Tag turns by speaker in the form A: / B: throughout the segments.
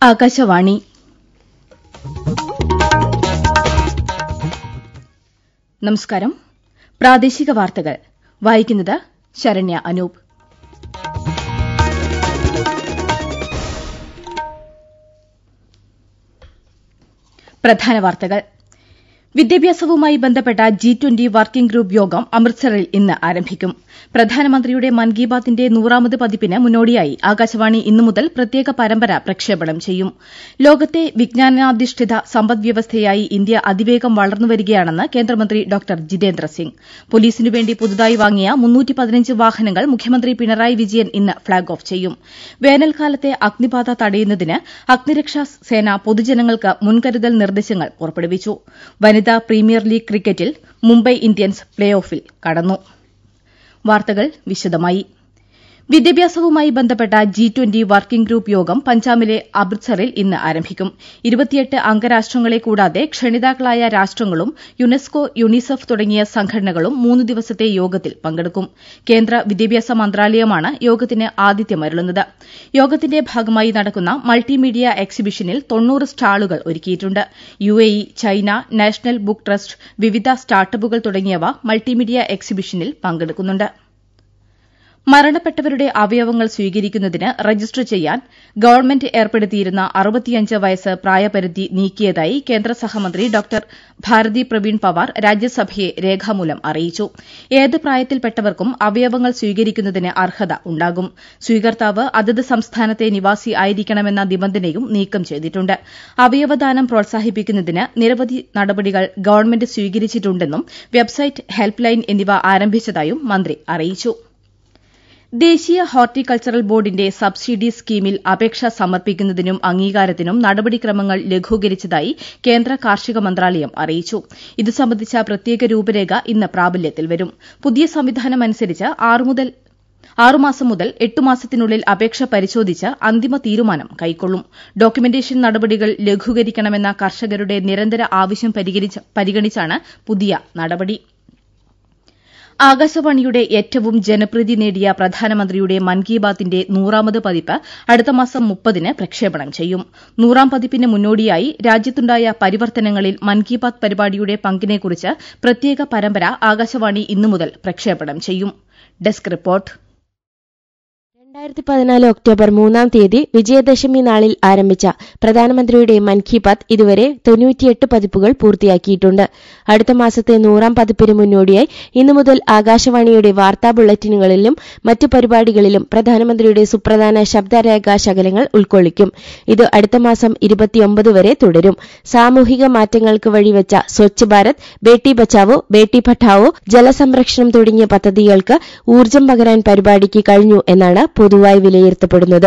A: ആകാശവാണി നമസ്കാരം പ്രാദേശിക വാർത്തകൾ വായിക്കുന്നത് ശരണ്യ അനൂപ് പ്രധാന വാർത്തകൾ വിദ്യാഭ്യാസവുമായി ബന്ധപ്പെട്ട ജി ട്വന്റി വർക്കിംഗ് ഗ്രൂപ്പ് യോഗം അമൃത്സറിൽ ഇന്ന് ആരംഭിക്കും പ്രധാനമന്ത്രിയുടെ മൻ കി ബാത്തിന്റെ നൂറാമത് പതിപ്പിന് മുന്നോടിയായി ആകാശവാണി ഇന്നു മുതൽ പ്രത്യേക പരമ്പര പ്രക്ഷേപണം ചെയ്യും ലോകത്തെ വിജ്ഞാനാധിഷ്ഠിത സമ്പദ്വ്യവസ്ഥയായി ഇന്ത്യ അതിവേഗം വളർന്നുവരികയാണെന്ന് കേന്ദ്രമന്ത്രി ഡോക്ടർ ജിതേന്ദ്ര സിംഗ് പോലീസിനുവേണ്ടി പുതുതായി വാങ്ങിയ വാഹനങ്ങൾ മുഖ്യമന്ത്രി പിണറായി വിജയൻ ഇന്ന് ഫ്ളാഗ് ഓഫ് ചെയ്യും വേനൽക്കാലത്തെ അഗ്നിബാധ തടയുന്നതിന് അഗ്നിരക്ഷാ സേന പൊതുജനങ്ങൾക്ക് മുൻകരുതൽ നിർദ്ദേശങ്ങൾ പുറപ്പെടുവിച്ചു വനിതാ പ്രീമിയർ ലീഗ് ക്രിക്കറ്റിൽ മുംബൈ ഇന്ത്യൻസ് പ്ലേ ഓഫിൽ കടന്നു വാർത്തകൾ വിശദമായി വിദ്യാഭ്യാസവുമായി ബന്ധപ്പെട്ട ജി ട്വന്റി വർക്കിംഗ് ഗ്രൂപ്പ് യോഗം പഞ്ചാബിലെ അമൃത്സറിൽ ഇന്ന് ആരംഭിക്കും ഇരുപത്തിയെട്ട് അംഗരാഷ്ട്രങ്ങളെ കൂടാതെ ക്ഷണിതാക്കളായ രാഷ്ട്രങ്ങളും യുനെസ്കോ യുണിസെഫ് തുടങ്ങിയ സംഘടനകളും മൂന്ന് ദിവസത്തെ യോഗത്തിൽ പങ്കെടുക്കും കേന്ദ്ര വിദ്യാഭ്യാസ മന്ത്രാലയമാണ് യോഗത്തിന് ആതിഥ്യമരുളുന്നത് യോഗത്തിന്റെ ഭാഗമായി നടക്കുന്ന മൾട്ടിമീഡിയ എക്സിബിഷനിൽ തൊണ്ണൂറ് സ്റ്റാളുകൾ ഒരുക്കിയിട്ടുണ്ട് UAE China national book trust വിവിധ സ്റ്റാർട്ടപ്പുകൾ തുടങ്ങിയവ മൾട്ടിമീഡിയ എക്സിബിഷനിൽ പങ്കെടുക്കുന്നുണ്ട് മരണപ്പെട്ടവരുടെ അവയവങ്ങൾ സ്വീകരിക്കുന്നതിന് രജിസ്റ്റർ ചെയ്യാൻ ഗവൺമെന്റ് ഏർപ്പെടുത്തിയിരുന്ന അറുപത്തിയഞ്ച് വയസ്സ് പ്രായപരിധി നീക്കിയതായി കേന്ദ്ര സഹമന്ത്രി ഡോക്ടർ ഭാരതി പ്രവീൺ പവാർ രാജ്യസഭയെ രേഖാമൂലം അറിയിച്ചു ഏത് പ്രായത്തിൽപ്പെട്ടവർക്കും അവയവങ്ങൾ സ്വീകരിക്കുന്നതിന് അർഹത ഉണ്ടാകും സ്വീകർത്താവ് അതത് സംസ്ഥാനത്തെ നിവാസി ആയിരിക്കണമെന്ന നിബന്ധനയും നീക്കം ചെയ്തിട്ടുണ്ട് അവയവദാനം പ്രോത്സാഹിപ്പിക്കുന്നതിന് നിരവധി നടപടികൾ ഗവൺമെന്റ് സ്വീകരിച്ചിട്ടുണ്ടെന്നും വെബ്സൈറ്റ് ഹെൽപ്പ് ലൈൻ എന്നിവ ആരംഭിച്ചതായും മന്ത്രി അറിയിച്ചു ദേശീയ ഹോർട്ടികൾച്ചറൽ ബോർഡിന്റെ സബ്സിഡി സ്കീമിൽ അപേക്ഷ സമർപ്പിക്കുന്നതിനും അംഗീകാരത്തിനും നടപടിക്രമങ്ങൾ ലഘൂകരിച്ചതായി കേന്ദ്ര കാർഷിക മന്ത്രാലയം അറിയിച്ചു ഇതു സംബന്ധിച്ച പ്രത്യേക രൂപരേഖ ഇന്ന് പ്രാബല്യത്തിൽ വരും പുതിയ സംവിധാനമനുസരിച്ച് ആറുമാസം മുതൽ എട്ട് മാസത്തിനുള്ളിൽ അപേക്ഷ പരിശോധിച്ച് അന്തിമ തീരുമാനം കൈക്കൊള്ളും ഡോക്യുമെന്റേഷൻ നടപടികൾ ലഘൂകരിക്കണമെന്ന കർഷകരുടെ നിരന്തര ആവശ്യം പരിഗണിച്ചാണ് പുതിയ നടപടി ആകാശവാണിയുടെ ഏറ്റവും ജനപ്രീതി നേടിയ പ്രധാനമന്ത്രിയുടെ മൻ കി ബാത്തിന്റെ നൂറാമത് പതിപ്പ് അടുത്ത മാസം മുപ്പതിന് പ്രക്ഷേപണം ചെയ്യും നൂറാം പതിപ്പിന് മുന്നോടിയായി രാജ്യത്തുണ്ടായ പരിവർത്തനങ്ങളിൽ മൻ കി ബാത് പരിപാടിയുടെ പങ്കിനെക്കുറിച്ച് പ്രത്യേക പരമ്പര ആകാശവാണി ഇന്നു മുതൽ പ്രക്ഷേപണം ചെയ്യും ഡെസ്ക് റിപ്പോർട്ട്
B: രണ്ടായിരത്തി പതിനാല് ഒക്ടോബർ മൂന്നാം തീയതി വിജയദശമി നാളിൽ ആരംഭിച്ച പ്രധാനമന്ത്രിയുടെ മൻ കി ബാത് ഇതുവരെ തൊണ്ണൂറ്റിയെട്ട് പതിപ്പുകൾ പൂർത്തിയാക്കിയിട്ടുണ്ട് അടുത്ത മാസത്തെ നൂറാം പതിപ്പിന് മുന്നോടിയായി ഇന്നു മുതൽ ആകാശവാണിയുടെ വാർത്താ ബുള്ളറ്റിനുകളിലും മറ്റു പരിപാടികളിലും പ്രധാനമന്ത്രിയുടെ സുപ്രധാന ശബ്ദരേഖാ ശകലങ്ങൾ ഉൾക്കൊള്ളിക്കും ഇത് അടുത്ത മാസം ഇരുപത്തിയൊമ്പത് വരെ തുടരും സാമൂഹിക മാറ്റങ്ങൾക്ക് വഴിവെച്ച സ്വച്ഛ് ഭാരത് ബേട്ടി ബച്ചാവോ ബേട്ടി പഠാവോ ജലസംരക്ഷണം തുടങ്ങിയ പദ്ധതികൾക്ക് ഊർജ്ജം പകരാൻ പരിപാടിക്ക് കഴിഞ്ഞു എന്നാണ് പൊതുവായി വിലയിരുത്തപ്പെടുന്നത്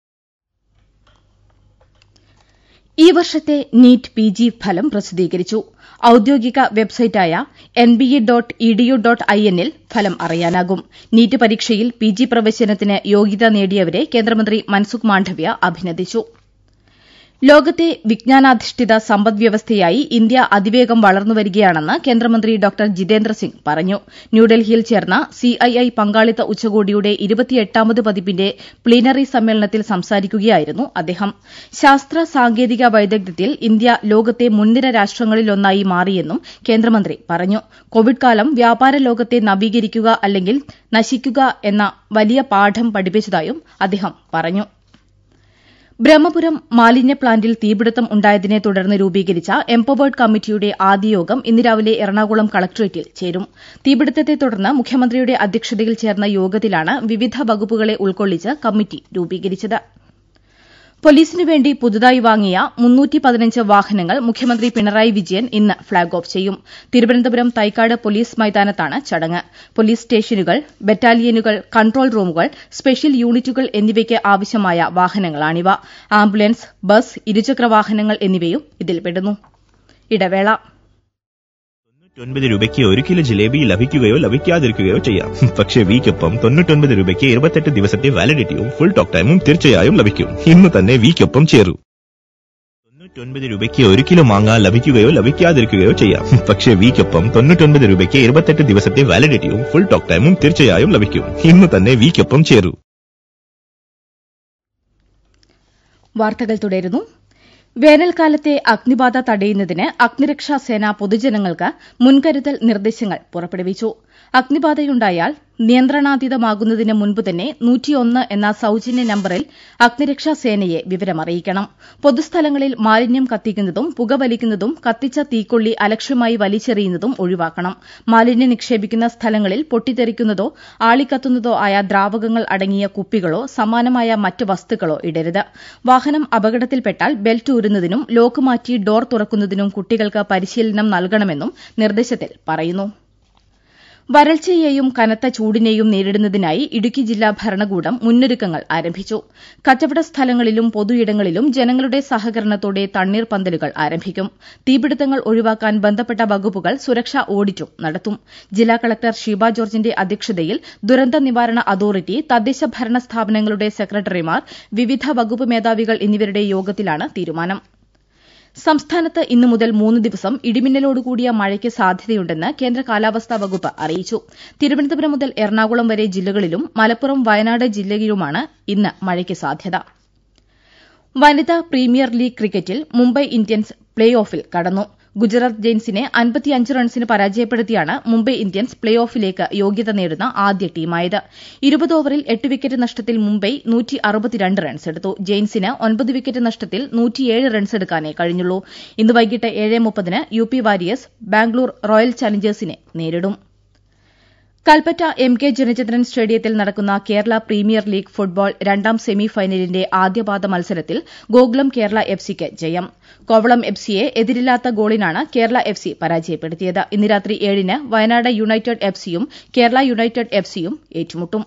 A: ഈ വർഷത്തെ നീറ്റ് പി ജി ഫലം പ്രസിദ്ധീകരിച്ചു ഔദ്യോഗിക വെബ്സൈറ്റായ N B E dot E D U dot I എന്നിൽ ഫലം അറിയാനാകും നീറ്റ് പരീക്ഷയിൽ പി ജി പ്രവേശനത്തിന് യോഗ്യത നേടിയവരെ കേന്ദ്രമന്ത്രി മൻസുഖ് മാണ്ഡവ്യ അഭിനന്ദിച്ചു ലോകത്തെ വിജ്ഞാനാധിഷ്ഠിത സമ്പദ്വ്യവസ്ഥയായി ഇന്ത്യ അതിവേഗം വളർന്നുവരികയാണെന്ന് കേന്ദ്രമന്ത്രി ഡോക്ടർ ജിതേന്ദ്ര സിംഗ് പറഞ്ഞു ന്യൂഡൽഹിയിൽ ചേർന്ന സിഐഐ പങ്കാളിത്ത ഉച്ചകോടിയുടെ ഇരുപത്തിയെട്ടാമത് പതിപ്പിന്റെ പ്ലീനറി സമ്മേളനത്തിൽ സംസാരിക്കുകയായിരുന്നു അദ്ദേഹം ശാസ്ത്ര സാങ്കേതിക വൈദഗ്ധ്യത്തിൽ ഇന്ത്യ ലോകത്തെ മുൻനിര രാഷ്ട്രങ്ങളിലൊന്നായി മാറിയെന്നും കേന്ദ്രമന്ത്രി പറഞ്ഞു കോവിഡ് കാലം വ്യാപാര ലോകത്തെ നവീകരിക്കുക അല്ലെങ്കിൽ നശിക്കുക എന്ന വലിയ പാഠം പഠിപ്പിച്ചതായും അദ്ദേഹം പറഞ്ഞു ബ്രഹ്മപുരം മാലിന്യ പ്ലാന്റിൽ തീപിടുത്തം ഉണ്ടായതിനെ തുടർന്ന് രൂപീകരിച്ച എംപവേർഡ് കമ്മിറ്റിയുടെ ആദ്യ യോഗം ഇന്ന് രാവിലെ എറണാകുളം കളക്ടറേറ്റിൽ ചേരും തീപിടുത്തത്തെ തുടർന്ന് മുഖ്യമന്ത്രിയുടെ അധ്യക്ഷതയിൽ ചേർന്ന യോഗത്തിലാണ് വിവിധ വകുപ്പുകളെ ഉൾക്കൊള്ളിച്ച് കമ്മിറ്റി രൂപീകരിച്ചത് പോലീസിനുവേണ്ടി പുതുതായി വാങ്ങിയ വാഹനങ്ങൾ മുഖ്യമന്ത്രി പിണറായി വിജയൻ ഇന്ന് ഫ്ളാഗ് ഓഫ് ചെയ്യും തിരുവനന്തപുരം തൈക്കാട് പോലീസ് മൈതാനത്താണ് ചടങ്ങ് പോലീസ് സ്റ്റേഷനുകൾ ബറ്റാലിയനുകൾ കൺട്രോൾ റൂമുകൾ സ്പെഷ്യൽ യൂണിറ്റുകൾ എന്നിവയ്ക്ക് ആവശ്യമായ വാഹനങ്ങളാണിവ ആംബുലൻസ് ബസ് ഇരുചക്രവാഹനങ്ങൾ എന്നിവയും ഇതിൽപ്പെടുന്നു ഇടവേള
C: തൊണ്ണൂറ്റൊൻപത് രൂപയ്ക്ക് ഒരു കിലോ ജിലേബി ലഭിക്കുകയോ ലഭിക്കാതിരിക്കുകയോ ചെയ്യാം പക്ഷേ വിക്കൊപ്പം തൊണ്ണൂറ്റൊൻപത് രൂപയ്ക്ക് ഇരുപത്തെട്ട് ദിവസത്തെ വാലിഡിറ്റിയും ഫുൾ ടോക്ക് ടൈമും തീർച്ചയായും ലഭിക്കും ഇന്ന് തന്നെ വിക്കൊപ്പം ചേരൂ തൊണ്ണൂറ്റൊൻപത് രൂപയ്ക്ക് ഒരു കിലോ മാങ്ങ ലഭിക്കുകയോ ലഭിക്കാതിരിക്കുകയോ ചെയ്യാം പക്ഷേ വിക്കൊപ്പം തൊണ്ണൂറ്റൊൻപത് രൂപയ്ക്ക് ഇരുപത്തെട്ട് ദിവസത്തെ വാലിഡിറ്റിയും ഫുൾ ടോക്ക് ടൈമും തീർച്ചയായും ലഭിക്കും ഇന്ന് തന്നെ വിക്കൊപ്പം ചേരൂ
A: വാർത്തകൾ തുടരുന്നു വേനൽക്കാലത്തെ അഗ്നിബാധ തടയുന്നതിന് അഗ്നിരക്ഷാ സേന പൊതുജനങ്ങൾക്ക് മുൻകരുതൽ നിർദ്ദേശങ്ങൾ പുറപ്പെടുവിച്ചു അഗ്നിബാധയുണ്ടായാൽ നിയന്ത്രണാതീതമാകുന്നതിന് മുൻപ് തന്നെ നൂറ്റിയൊന്ന് എന്ന സൌജന്യ നമ്പറിൽ അഗ്നിരക്ഷാ സേനയെ വിവരമറിയിക്കണം പൊതുസ്ഥലങ്ങളിൽ മാലിന്യം കത്തിക്കുന്നതും പുകവലിക്കുന്നതും കത്തിച്ച തീക്കൊള്ളി അലക്ഷ്യമായി വലിച്ചെറിയുന്നതും ഒഴിവാക്കണം മാലിന്യം നിക്ഷേപിക്കുന്ന സ്ഥലങ്ങളിൽ പൊട്ടിത്തെറിക്കുന്നതോ ആളിക്കത്തുന്നതോ ആയ ദ്രാവകങ്ങൾ അടങ്ങിയ കുപ്പികളോ സമാനമായ മറ്റ് വസ്തുക്കളോ ഇടരുത് വാഹനം അപകടത്തിൽപ്പെട്ടാൽ ബെൽറ്റ് ഊരുന്നതിനും ലോക്ക് മാറ്റി ഡോർ തുറക്കുന്നതിനും കുട്ടികൾക്ക് പരിശീലനം നൽകണമെന്നും നിർദ്ദേശത്തിൽ പറയുന്നു വരൾച്ചയെയും കനത്ത ചൂടിനെയും നേരിടുന്നതിനായി ഇടുക്കി ജില്ലാ ഭരണകൂടം മുന്നൊരുക്കങ്ങൾ ആരംഭിച്ചു കച്ചവട സ്ഥലങ്ങളിലും പൊതുയിടങ്ങളിലും ജനങ്ങളുടെ സഹകരണത്തോടെ തണ്ണീർ പന്തലുകൾ ആരംഭിക്കും തീപിടുത്തങ്ങൾ ഒഴിവാക്കാൻ ബന്ധപ്പെട്ട വകുപ്പുകൾ സുരക്ഷാ ഓഡിറ്റും നടത്തും ജില്ലാ കളക്ടർ ഷീബ ജോർജിന്റെ അധ്യക്ഷതയിൽ ദുരന്ത നിവാരണ അതോറിറ്റി തദ്ദേശ ഭരണ സ്ഥാപനങ്ങളുടെ സെക്രട്ടറിമാർ വിവിധ വകുപ്പ് മേധാവികൾ എന്നിവരുടെ യോഗത്തിലാണ് തീരുമാനം സംസ്ഥാനത്ത് ഇന്നു മുതൽ മൂന്ന് ദിവസം ഇടിമിന്നലോടുകൂടിയ മഴയ്ക്ക് സാധ്യതയുണ്ടെന്ന് കേന്ദ്ര കാലാവസ്ഥാ വകുപ്പ് അറിയിച്ചു തിരുവനന്തപുരം മുതൽ എറണാകുളം വരെ ജില്ലകളിലും മലപ്പുറം വയനാട് ജില്ലയിലുമാണ് ഇന്ന് മഴയ്ക്ക് സാധ്യത വനിതാ പ്രീമിയർ ലീഗ് ക്രിക്കറ്റിൽ മുംബൈ ഇന്ത്യൻസ് പ്ലേ ഓഫിൽ കടന്നു ഗുജറാത്ത് ജെയിൻസിനെ അൻപത്തിയഞ്ച് റൺസിന് പരാജയപ്പെടുത്തിയാണ് മുംബൈ ഇന്ത്യൻസ് പ്ലേ ഓഫിലേക്ക് യോഗ്യത നേടുന്ന ആദ്യ ടീമായത് ഇരുപത് ഓവറിൽ എട്ട് വിക്കറ്റ് നഷ്ടത്തിൽ മുംബൈ റൺസെടുത്തു ജെയിൻസിന് ഒൻപത് വിക്കറ്റ് നഷ്ടത്തിൽ റൺസെടുക്കാനേ കഴിഞ്ഞുള്ളൂ ഇന്ന് വൈകിട്ട് ഏഴ് മുപ്പതിന് U P warriors Bangalore royal ചലഞ്ചേഴ്സിനെ നേരിടും കൽപ്പറ്റ എം കെ ജനചന്ദ്രൻ സ്റ്റേഡിയത്തിൽ നടക്കുന്ന കേരള പ്രീമിയർ ലീഗ് ഫുട്ബോൾ രണ്ടാം സെമി ഫൈനലിന്റെ ആദ്യപാദ മത്സരത്തിൽ ഗോകുലം കേരള എഫ് സിക്ക് ജയം കോവളം എഫ് സിയെ എതിരില്ലാത്ത ഗോളിനാണ് കേരള എഫ് സി പരാജയപ്പെടുത്തിയത് ഇന്ന് രാത്രി ഏഴിന് വയനാട് യുണൈറ്റഡ് എഫ് സിയും കേരള യുണൈറ്റഡ് എഫ് സിയും ഏറ്റുമുട്ടും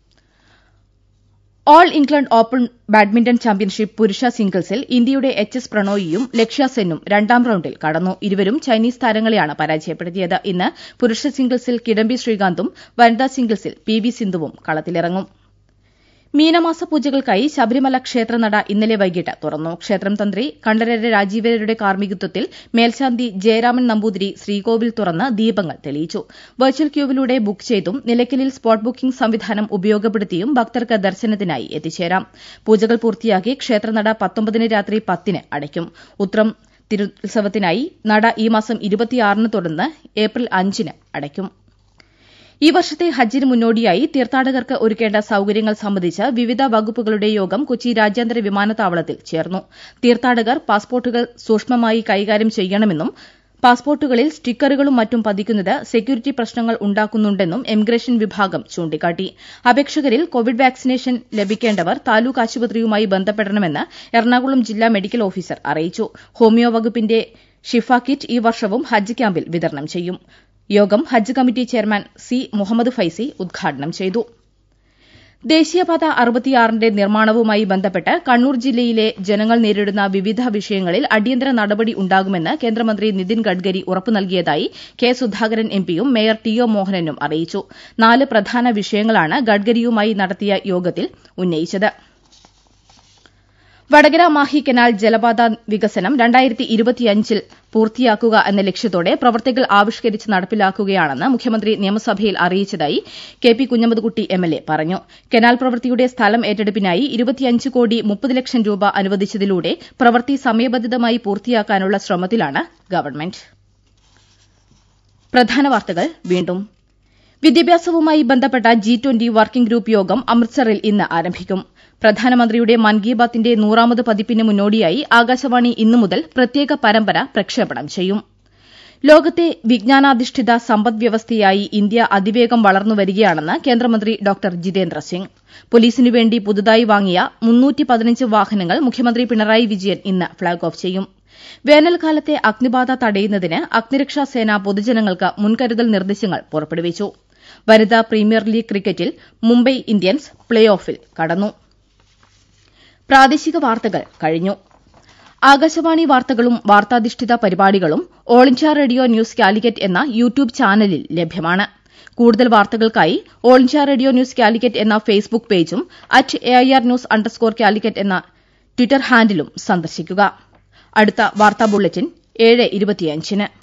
A: all England open badminton championship പുരുഷ സിംഗിൾസിൽ ഇന്ത്യയുടെ എച്ച് എസ് പ്രണോയിയും ലക്ഷ്യ സെന്നും രണ്ടാം റൌണ്ടിൽ കടന്നു ഇരുവരും ചൈനീസ് താരങ്ങളെയാണ് പരാജയപ്പെടുത്തിയത് ഇന്ന് പുരുഷ സിംഗിൾസിൽ കിഡംബി ശ്രീകാന്തും വനിതാ സിംഗിൾസിൽ പി വി സിന്ധുവും കളത്തിലിറങ്ങും മീനമാസ പൂജകൾക്കായി ശബരിമല ക്ഷേത്രനട ഇന്നലെ വൈകിട്ട് തുറന്നു ക്ഷേത്രം തന്ത്രി കണ്ഠരര് രാജീവരുടെ കാർമ്മികത്വത്തിൽ മേൽശാന്തി ജയരാമൻ നമ്പൂതിരി ശ്രീകോവിൽ തുറന്ന് ദീപങ്ങൾ തെളിയിച്ചു വെർച്വൽ ക്യൂവിലൂടെ ബുക്ക് ചെയ്തും നിലയ്ക്കലിൽ സ്പോട്ട് ബുക്കിംഗ് സംവിധാനം ഉപയോഗപ്പെടുത്തിയും ഭക്തർക്ക് ദർശനത്തിനായി എത്തിച്ചേരാം പൂജകൾ പൂർത്തിയാക്കി ക്ഷേത്രനട പത്തൊമ്പതിന് രാത്രി പത്തിന് അടയ്ക്കും ഉത്രം തിരുത്സവത്തിനായി നട ഈ മാസം ഇരുപത്തിയാറിന് തുറന്ന് ഏപ്രിൽ അഞ്ചിന് അടയ്ക്കും ഈ വർഷത്തെ ഹജ്ജിന് മുന്നോടിയായി തീർത്ഥാടകർക്ക് ഒരുക്കേണ്ട സൌകര്യങ്ങൾ സംബന്ധിച്ച് വിവിധ വകുപ്പുകളുടെ യോഗം കൊച്ചി രാജ്യാന്തര വിമാനത്താവളത്തിൽ ചേർന്നു തീർത്ഥാടകർ പാസ്പോർട്ടുകൾ സൂക്ഷ്മമായി കൈകാര്യം ചെയ്യണമെന്നും പാസ്പോർട്ടുകളിൽ സ്റ്റിക്കറുകളും മറ്റും പതിക്കുന്നത് സെക്യൂരിറ്റി പ്രശ്നങ്ങൾ ഉണ്ടാക്കുന്നുണ്ടെന്നും എമിഗ്രേഷൻ വിഭാഗം ചൂണ്ടിക്കാട്ടി അപേക്ഷകരിൽ കോവിഡ് വാക്സിനേഷൻ ലഭിക്കേണ്ടവർ താലൂക്ക് ആശുപത്രിയുമായി ബന്ധപ്പെടണമെന്ന് എറണാകുളം ജില്ലാ മെഡിക്കൽ ഓഫീസർ അറിയിച്ചു ഹോമിയോ വകുപ്പിന്റെ ഷിഫ കിറ്റ് ഈ വർഷവും ഹജ്ജ് ക്യാമ്പിൽ വിതരണം ചെയ്യും യോഗം Hajj committee chairman C Muhammad Faizi ഉദ്ഘാടനം ചെയ്തു ദേശീയപാത അറുപത്തിയാറിന്റെ നിർമ്മാണവുമായി ബന്ധപ്പെട്ട് കണ്ണൂർ ജില്ലയിലെ ജനങ്ങൾ നേരിടുന്ന വിവിധ വിഷയങ്ങളിൽ അടിയന്തര നടപടി ഉണ്ടാകുമെന്ന് കേന്ദ്രമന്ത്രി നിതിൻ ഗഡ്കരി ഉറപ്പു നൽകിയതായി കെ സുധാകരൻ എംപിയും മേയർ ടി ഒ മോഹനനും അറിയിച്ചു നാല് പ്രധാന വിഷയങ്ങളാണ് ഗഡ്കരിയുമായി നടത്തിയ യോഗത്തിൽ ഉന്നയിച്ചത് വടകര മാഹി കനാൽ ജലപാത വികസനം രണ്ടായിരത്തി ഇരുപത്തിയഞ്ചിൽ പൂർത്തിയാക്കുക എന്ന ലക്ഷ്യത്തോടെ പ്രവൃത്തികൾ ആവിഷ്കരിച്ച് നടപ്പിലാക്കുകയാണെന്ന് മുഖ്യമന്ത്രി നിയമസഭയിൽ അറിയിച്ചതായി K P Kunhammed Kutty M L A പറഞ്ഞു കനാൽ പ്രവൃത്തിയുടെ സ്ഥലം ഏറ്റെടുപ്പിനായി ഇരുപത്തിയഞ്ച് കോടി മുപ്പത് ലക്ഷം രൂപ അനുവദിച്ചതിലൂടെ പ്രവൃത്തി സമയബന്ധിതമായി പൂർത്തിയാക്കാനുള്ള ശ്രമത്തിലാണ് ഗവൺമെന്റ് പ്രധാന വാർത്തകൾ വീണ്ടും വിദ്യാഭ്യാസവുമായി ബന്ധപ്പെട്ട ജി ട്വന്റി വർക്കിംഗ് ഗ്രൂപ്പ് യോഗം അമൃത്സറിൽ ഇന്ന് ആരംഭിക്കും പ്രധാനമന്ത്രിയുടെ മൻ കി ബാത്തിന്റെ നൂറാമത് പതിപ്പിന് മുന്നോടിയായി ആകാശവാണി ഇന്നു മുതൽ പ്രത്യേക പരമ്പര പ്രക്ഷേപണം ചെയ്യും ലോകത്തെ വിജ്ഞാനാധിഷ്ഠിത സമ്പദ്വ്യവസ്ഥയായി ഇന്ത്യ അതിവേഗം വളർന്നുവരികയാണെന്ന് കേന്ദ്രമന്ത്രി ഡോക്ടർ ജിതേന്ദ്ര സിംഗ് പോലീസിനു വേണ്ടി പുതുതായി വാങ്ങിയ വാഹനങ്ങൾ മുഖ്യമന്ത്രി പിണറായി വിജയൻ ഇന്ന് ഫ്ളാഗ് ഓഫ് ചെയ്യും വേനൽക്കാലത്തെ അഗ്നിബാധ തടയുന്നതിന് അഗ്നിരക്ഷാ സേന പൊതുജനങ്ങൾക്ക് മുൻകരുതൽ നിർദ്ദേശങ്ങൾ പുറപ്പെടുവിച്ചു വനിതാ പ്രീമിയർ ലീഗ് ക്രിക്കറ്റിൽ മുംബൈ ഇന്ത്യൻസ് പ്ലേ ഓഫിൽ കടന്നു പ്രാദേശിക വാർത്തകൾ കഴിഞ്ഞു ആകാശവാണി വാർത്തകളും വാർത്താധിഷ്ഠിത പരിപാടികളും All India Radio news Calicut എന്ന യൂട്യൂബ് ചാനലിൽ ലഭ്യമാണ് കൂടുതൽ വാർത്തകൾക്കായി All India Radio news Calicut എന്ന ഫേസ്ബുക്ക് പേജും at A I R news underscore Calicut എന്ന ട്വിറ്റർ ഹാൻഡിലും സന്ദർശിക്കുക അടുത്ത വാർത്താ ബുള്ളറ്റിൻ ഏഴ് ഇരുപത്തിയഞ്ചിന്